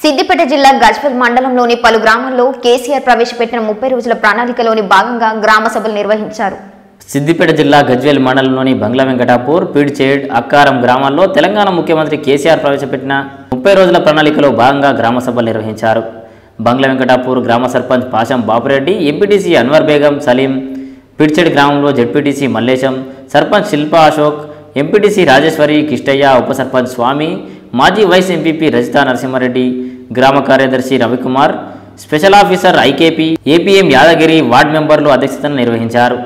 సిద్దిపేట జిల్లా గజ్వెల్ మండలంలోని పలు గ్రామాల్లో కేసీఆర్ ప్రవేశపెట్టిన ముప్పై రోజుల ప్రణాళికలోని భాగంగా గ్రామ సభలు నిర్వహించారు సిద్దిపేట జిల్లా గజ్వేల్ మండలంలోని బంగ్లా వెంకటాపూర్ పీడ్చేడ్ అక్కారం గ్రామాల్లో తెలంగాణ ముఖ్యమంత్రి కేసీఆర్ ప్రవేశపెట్టిన ముప్పై రోజుల ప్రణాళికలో భాగంగా గ్రామ సభలు నిర్వహించారు బంగ్లా వెంకటాపూర్ గ్రామ సర్పంచ్ పాషం బాపురెడ్డి ఎంపీటీసీ అన్వర్ బేగం సలీం పిడ్చెడ్ గ్రామంలో జడ్పీటీసీ మల్లేశం సర్పంచ్ శిల్పా అశోక్ ఎంపీటీసీ రాజేశ్వరి కిష్టయ్య ఉప సర్పంచ్ స్వామి మాజీ వైస్ ఎంపీపీ రజితా నరసింహారెడ్డి గ్రామ కార్యదర్శి Ravikumar special officer IKP APM Yadagiri ward మెంబర్లు అధ్యక్షతను నిర్వహించారు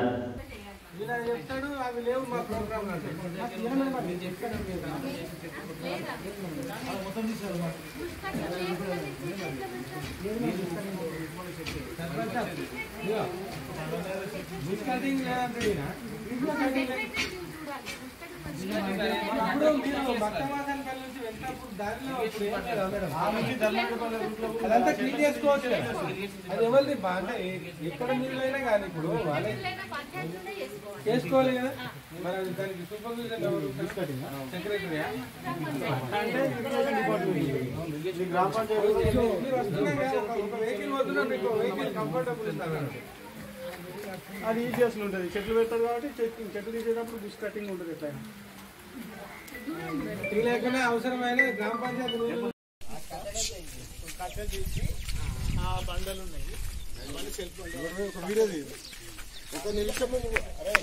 అదంతా క్లీన్ చేసుకోవచ్చు కదా. అది ఎవరిది బా- అంటే ఎ- ఎక్కడ నీళ్ళైనా కానీ ఇప్పుడు వాళ్ళే చేసుకోవాలి కదా మరి అది దానికి సూపర్విజన్ ఎవరు సెక్రటరీయా మీరు వస్తున్నా కదా, ఒక- ఒక వెహికల్ పోతున్నా మీకు వెహికల్ కంఫర్టబుల్ ఇస్తారు అది ఈజీ అసలు ఉంటుంది చెట్లు పెడతారు కాబట్టి చెట్లు చెట్లు తీసేటప్పుడు బుష్ కటింగ్ ఉంటుంది ఎట్లయినా టీ లేకనే అవసరమైన గ్రామ పంచాయతీ రూల్ ఆ బండలు ఉన్నాయి మళ్ళీ సెల్ఫ్ ఒక వీడియో తీయదు ఒక నిమిషము